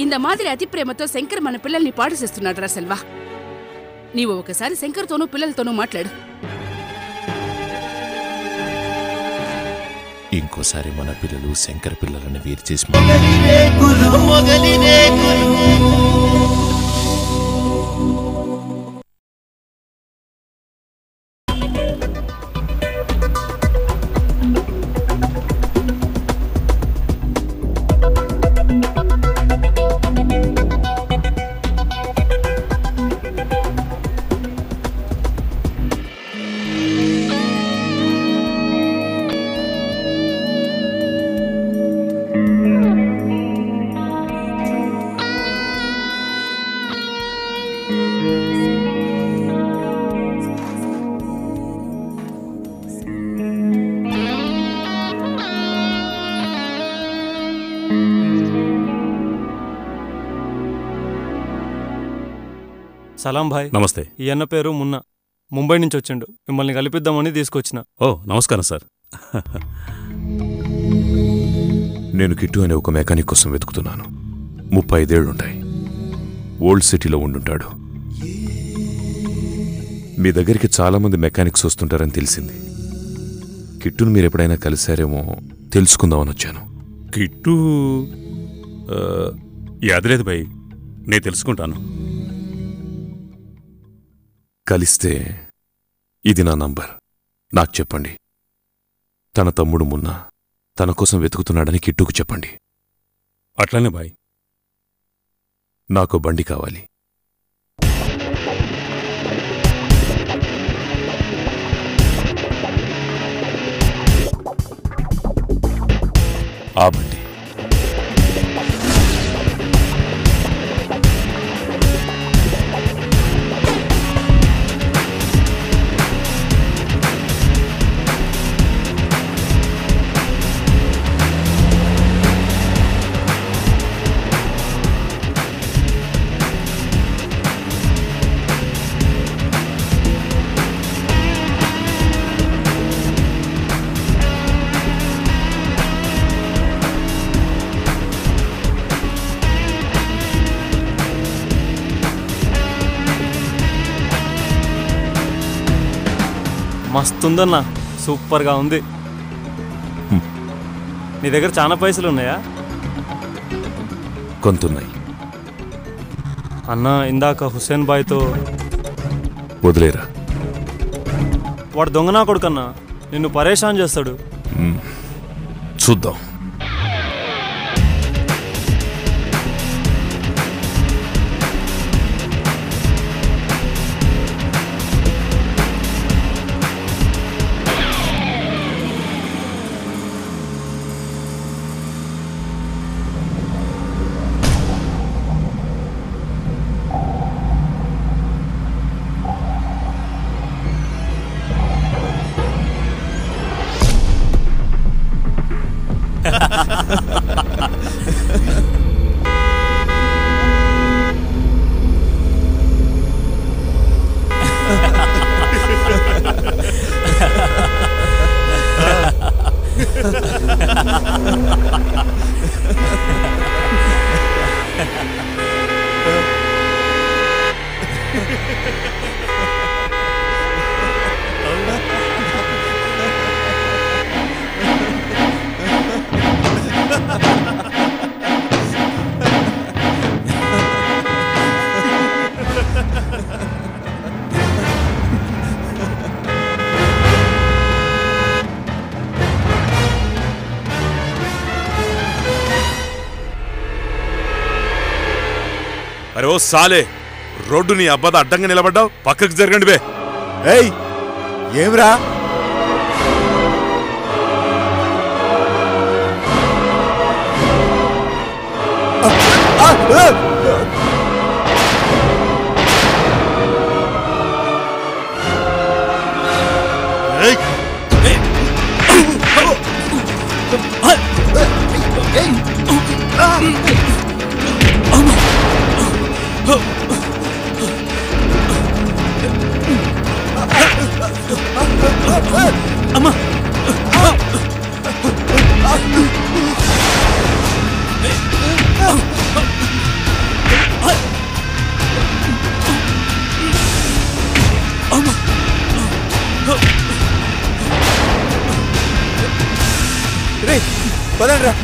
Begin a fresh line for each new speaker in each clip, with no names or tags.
இந்த மாதிரி అతి ప్రేమతో శంకర్ మన పిల్లల్ని పాడు చేస్తున్నాడు రా సెల్వా నీవు ఒకసారి శంకర్తోనూ పిల్లలతోనూ మాట్లాడు
ఇంకోసారి మన పిల్లలు శంకర్ పిల్లలని వేరు చేసి
సలాం భాయ్
నమస్తే
ఈ అన్న పేరు మున్న ముంబై నుంచి వచ్చిండు మిమ్మల్ని కలిపిద్దామని తీసుకొచ్చిన
ఓ నమస్కారం సార్
నేను కిట్టు అనే ఒక మెకానిక్ కోసం వెతుకుతున్నాను ముప్పై ఐదేళ్లుంటాయి ఓల్డ్ సిటీలో ఉండుంటాడు మీ దగ్గరికి చాలామంది మెకానిక్స్ వస్తుంటారని తెలిసింది కిట్టును మీరు ఎప్పుడైనా కలిశారేమో తెలుసుకుందామని వచ్చాను
కిట్టు ఆ, యాదలేదు భయ్ నేను తెలుసుకుంటాను
కలిస్తే ఇది నా నంబర్ నాకు చెప్పండి తన తమ్ముడు మున్న తన కోసం వెతుకుతున్నాడని కిట్టుకు చెప్పండి
అట్లనే బాయ్
నాకు బండి కావాలి ఆ బండి
మస్తుందన్న సూపర్గా ఉంది నీ దగ్గర చాలా పైసలు ఉన్నాయా
కొంతున్నాయి
అన్న ఇందాక హుసేన్ బాయ్తో
వదిలేరా
వాడు దొంగనా కొడుకన్నా నిన్ను పరేషాన్ చేస్తాడు
చూద్దాం
అరే ఓ సాలే రోడ్డు నీ అబ్బద అడ్డంగా నిలబడ్డావు పక్కకు జరగండి బే
ఏయ్ ఏమ్రా రే పదండి రా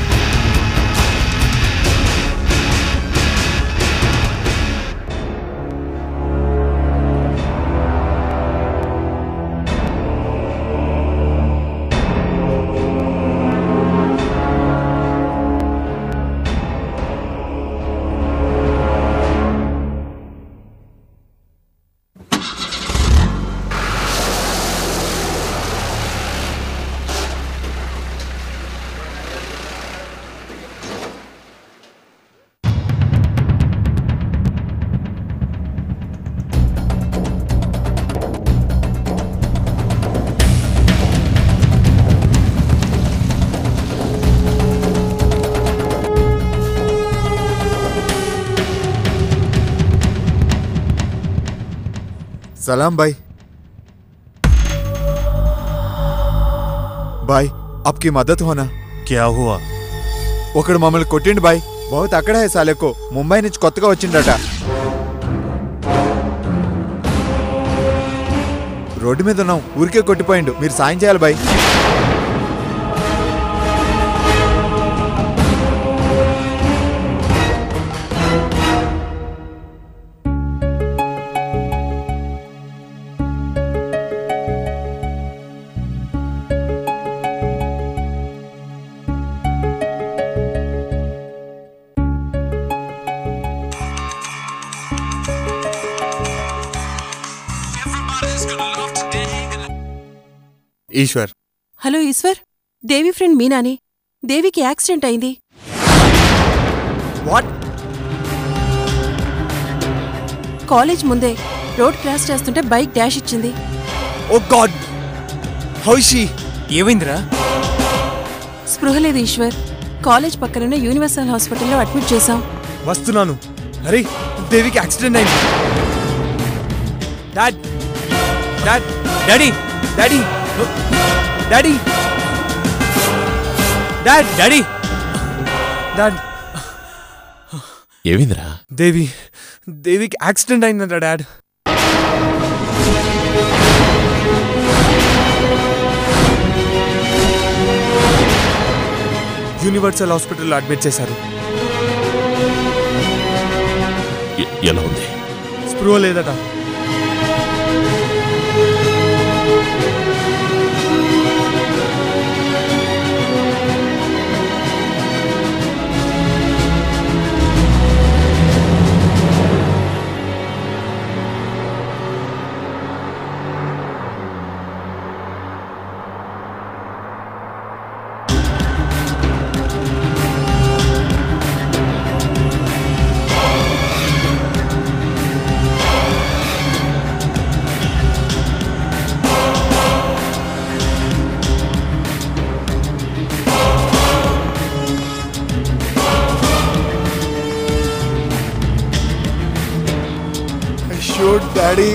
सलाम भाई भाई आपकी मदद होना
क्या हुआ
ఒకడు మమ్మల్ని కొట్టిండు బాయ్ బహుత్ అక్కడ హై సాలెకో ముంబై నుంచి కొత్తగా వచ్చిండట రోడ్డు మీద ఉన్నాం ఊరికే కొట్టిపోయిండు మీరు సాయం చేయాలి బాయ్
ఈశ్వర్
హలో ఈశ్వర్ దేవి ఫ్రెండ్ మీనాని దేవికి యాక్సిడెంట్ అయింది
వాట్
కాలేజ్ ముందే రోడ్ క్రాస్ చేస్తుంటే బైక్ డాష్ ఇచ్చింది
ఓ గాడ్ హౌ షీ ఏమైందిరా
స్పృహ లేదు ఈశ్వర్ కాలేజ్ పక్కనున్న యూనివర్సల్ హాస్పిటల్లో అడ్మిట్ చేశాం
వస్తున్నాను అరే దేవికి యాక్సిడెంట్ అయింది dad dad daddy daddy daddy dad daddy dad
ఏమైందిరా
దేవి దేవికి యాక్సిడెంట్ అయిందంట డాడ్ యూనివర్సల్ హాస్పిటల్లో అడ్మిట్ చేశారు
ఎ- ఎలా ఉంది
స్పృహ లేదట
shoot daddy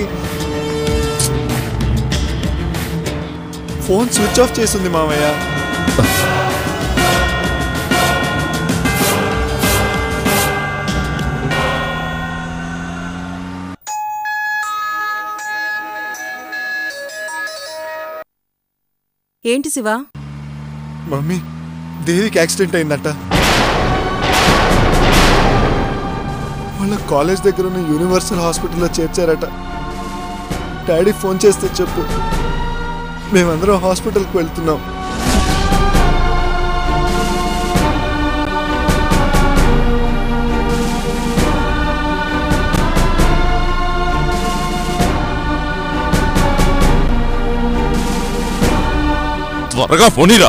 phone switch off చేసింది మామయ్య
ఏంటి శివ
మమ్మీ దేవికి యాక్సిడెంట్ అయిందట వాళ్ళ కాలేజ్ దగ్గర ఉన్న యూనివర్సల్ హాస్పిటల్లో చేర్చారట డాడీ ఫోన్ చేస్తే చెప్పు మేమందరం హాస్పిటల్కి వెళ్తున్నాం
త్వరగా ఫోనీరా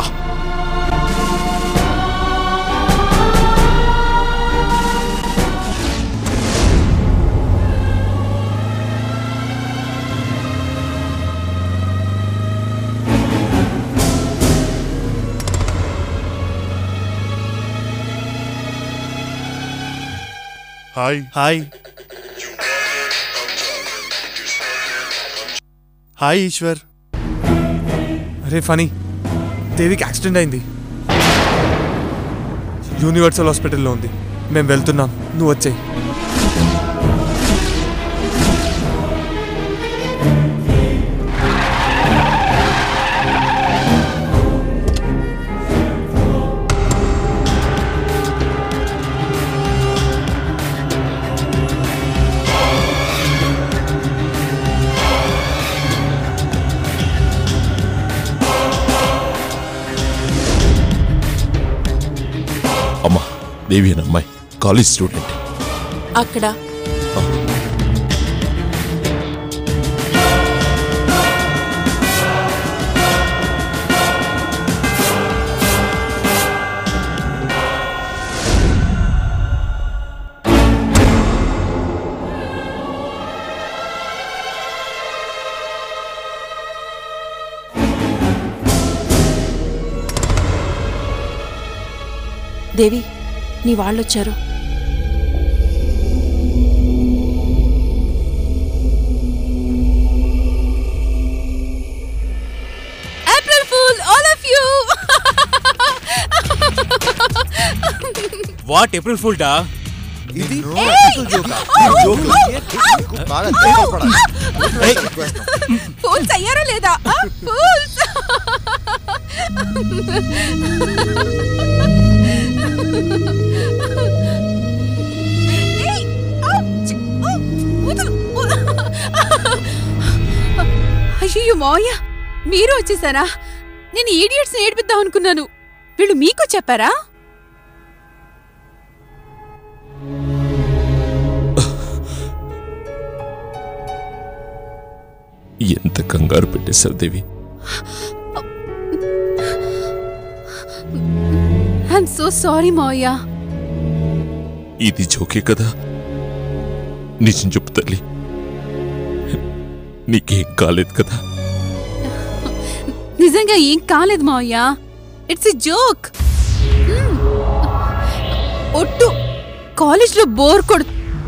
హాయ్ హాయ్ హాయ్ ఈశ్వర్ అరే ఫనీ దేవికి యాక్సిడెంట్ అయింది యూనివర్సల్ హాస్పిటల్లో ఉంది మేము వెళ్తున్నాం నువ్వు వచ్చేయి
అమ్మా దేవి అనే అమ్మాయి కాలేజ్ స్టూడెంట్
అక్కడ దేవి నీ వాళ్ళొచ్చారు
April fool all of you
what April fool డా
ఇది practical joke ఆ? ఈ joke లు నీకు బాగా దెబ్బలు పడాలి.
ఫూల్స్ అయ్యారా లేదా ఫూల్స్ అయ్యో మావయ్య మీరు వచ్చేసారా నేను ఈడియట్స్ ఏడిపిద్దాం అనుకున్నాను వీళ్ళు మీకు చెప్పారా
ఎంత కంగారు పెట్టేశారు దేవి
ఐఎమ్ సో సారీ మావయ్య
ఇది జోకే కదా నిజం చెప్పు తల్లి నీకేం కాలేదు కదా
నిజంగా ఏం కాలేదు మావయ్య ఇట్స్ ఎ జోక్ ఒట్టు కాలేజ్లో బోర్ కొడు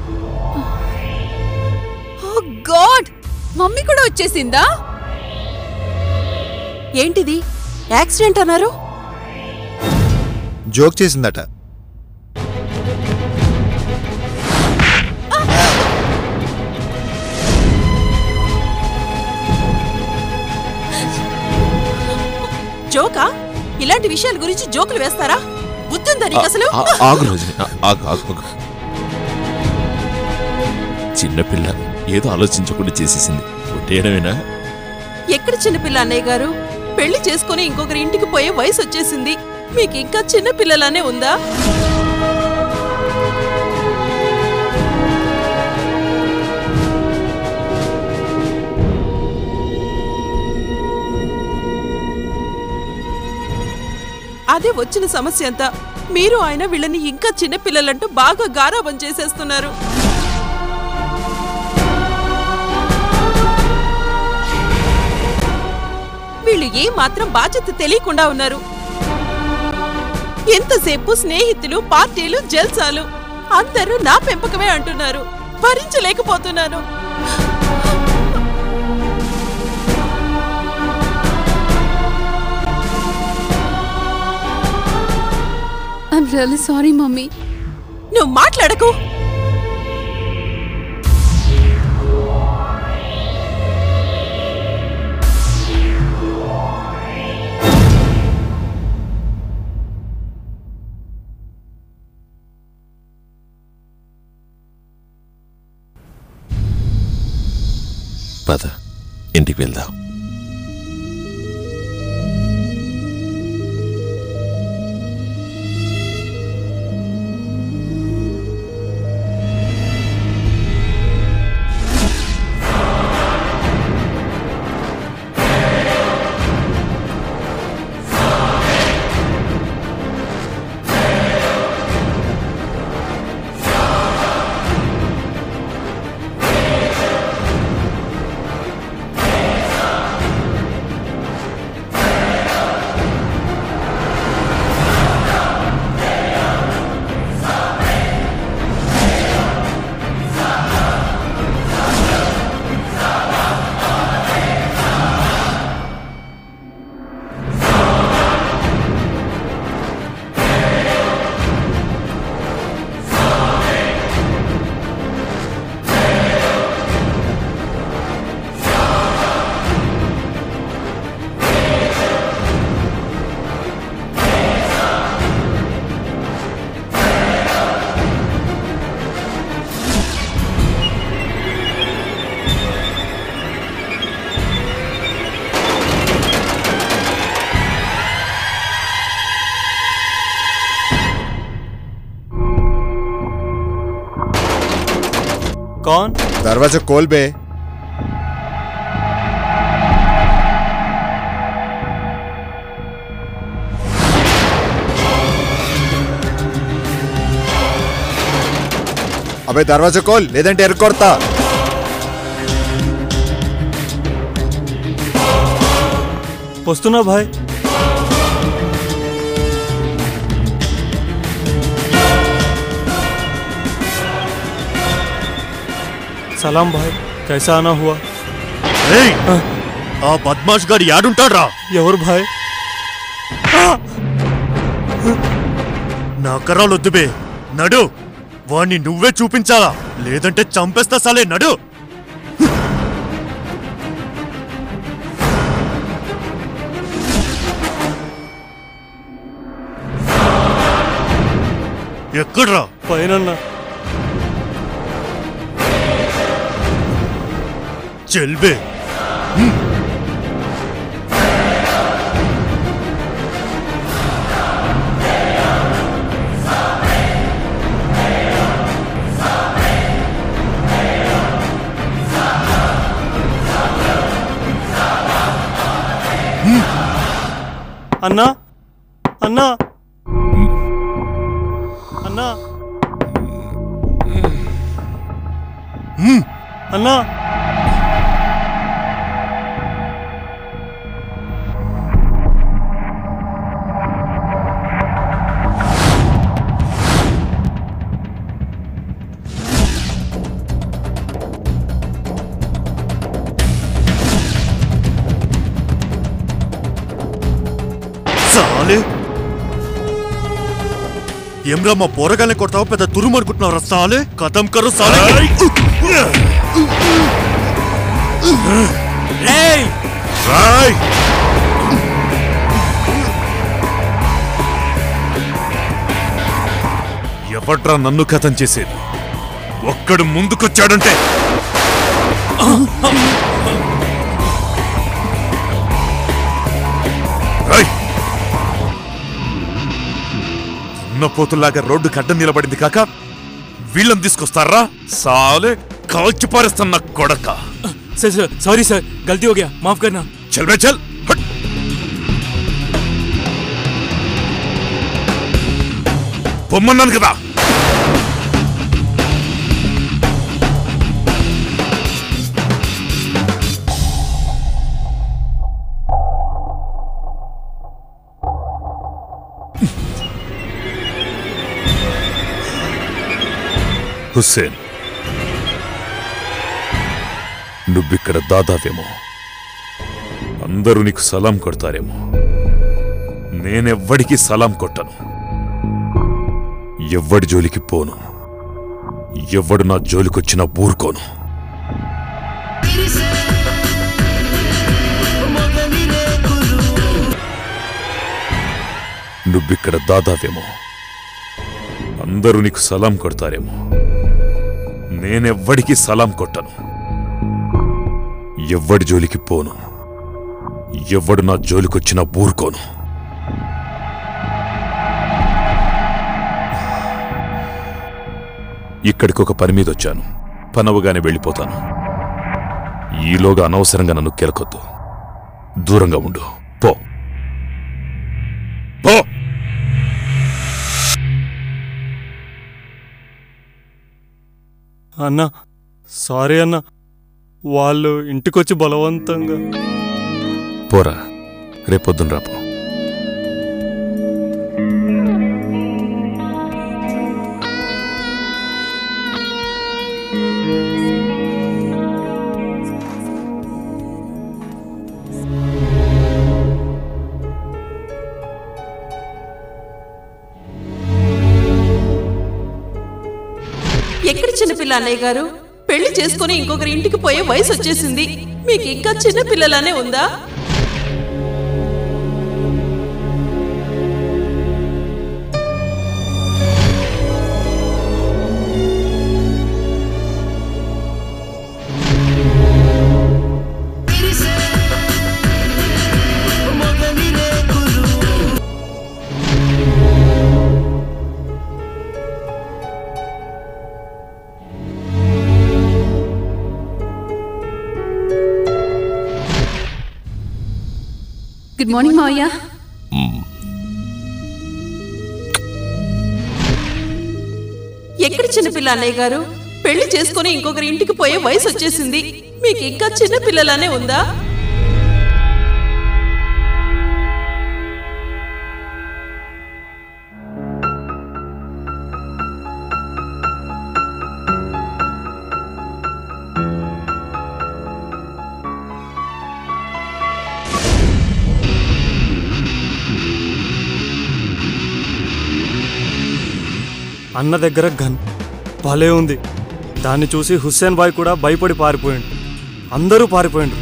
ఓ గాడ్ మమ్మీ కూడా వచ్చేసిందా
ఏంటిది యాక్సిడెంట్ అన్నారు
జోక్ చేసిందట
జోకా ఇలాంటి విషయాల గురించి జోకులు వేస్తారా బుద్ధుందా నీకు అసలు
ఆ- ఆ- ఆగు రజని ఆ- ఆగు ఆగు ఆగు చిన్నపిల్ల ఏదో ఆలోచించకుండా చేసేసింది కొట్టేయడమేనా
ఎక్కడ చిన్నపిల్ల అన్నయ్య గారు పెళ్లి చేసుకుని ఇంకొకరి ఇంటికి పోయే వయసు వచ్చేసింది మీకు ఇంకా చిన్న పిల్లలానే ఉందా అదే వచ్చిన సమస్య అంతా మీరు ఆయన వీళ్ళని ఇంకా చిన్న పిల్లలంటూ బాగా గారాబం చేసేస్తున్నారు వీళ్ళు ఏ మాత్రం బాధ్యత తెలియకుండా ఉన్నారు ఎంతసేపు స్నేహితులు పార్టీలు జల్సాలు అందరూ నా పెంపకమే అంటున్నారు భరించలేకపోతున్నాను
ఐఎమ్ రియల్లీ సారీ మమ్మీ
నువ్వు మాట్లాడకు
పద ఇంటికి వెళ్దాం
कौन
दरवाजा खोल बे అబే దర్వాజా కోల్ లేదంటే ఎరుకొడతా
వస్తున్నా భాయ్ సలాం భాయ్ కైసా ఆనా హువా
ఆ బద్మాష్ గారు యాడుంటాడ్రా
ఎవరు భాయ్
నా కర్రాలు వద్దుబే నడు వాణ్ణి నువ్వే చూపించాలా లేదంటే చంపేస్తా సాలే నడు ఎక్కడ్రా
పైనన్నా
చెల్బే
అన్నా అన్నా అన్నా అన్నా
సాలే ఏమ్రా మా పోరగాల్ని కొడతావు పెద్ద తురుము అనుకుంటున్నావురా సాలే కథం కరు సాలే
రాయ్ ఎవడ్రా నన్ను కథం చేసేది ఒక్కడు ముందుకొచ్చాడంటే రాయ్ పోతుల్లాగా రోడ్డు కడ్డ నిలబడింది కాక వీళ్ళని తీసుకొస్తారా సాలే కాల్చి పారేస్తున్న కొడక
सर सर सॉरी सर गलती हो गया माफ करना
చల్ బే చల్ హట్ పొమ్మన్నాను కదా హుస్సేన్ నువ్విక్కడ దాదావేమో అందరూ నీకు సలాం కొడతారేమో నేనెవ్వడికి సలాం కొట్టను ఎవ్వడి జోలికి పోను ఎవ్వడు నా జోలికొచ్చినా ఊరుకోను నువ్విక్కడ దాదావేమో అందరూ నీకు సలాం కొడతారేమో నేనెవ్వడికి సలాం కొట్టను ఎవ్వడి జోలికి పోను ఎవ్వడు నా జోలికొచ్చినా ఊరుకోను ఇక్కడికి ఒక పని మీద వచ్చాను పనవగానే వెళ్ళిపోతాను ఈలోగా అనవసరంగా నన్ను కెలకొద్దు దూరంగా ఉండు పో పో
అన్న సారీ అన్న వాళ్ళు ఇంటికొచ్చి బలవంతంగా
పోరా రేపొద్దున రాపో
ఎక్కడ చిన్నపిల్ల అన్నయ్య గారు పెళ్లి చేసుకుని ఇంకొకరి ఇంటికి పోయే వయసు వచ్చేసింది మీకు ఇంకా చిన్న పిల్లలానే ఉందా
గుడ్ మార్నింగ్ మావయ్య
ఎక్కడ చిన్నపిల్ల అన్నయ్య గారు పెళ్లి చేసుకుని ఇంకొకరి ఇంటికి పోయే వయసు వచ్చేసింది మీకు ఇంకా చిన్న పిల్లలానే ఉందా
అన్న దగ్గర గన్ భలే ఉంది దాన్ని చూసి హుస్సేన్ బాయ్ కూడా భయపడి పారిపోయిండు అందరూ పారిపోయిండ్రు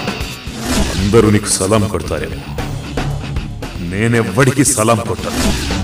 అందరూ నీకు సలాం కొడతారేమో నేనెవ్వడికి సలాం కొట్టను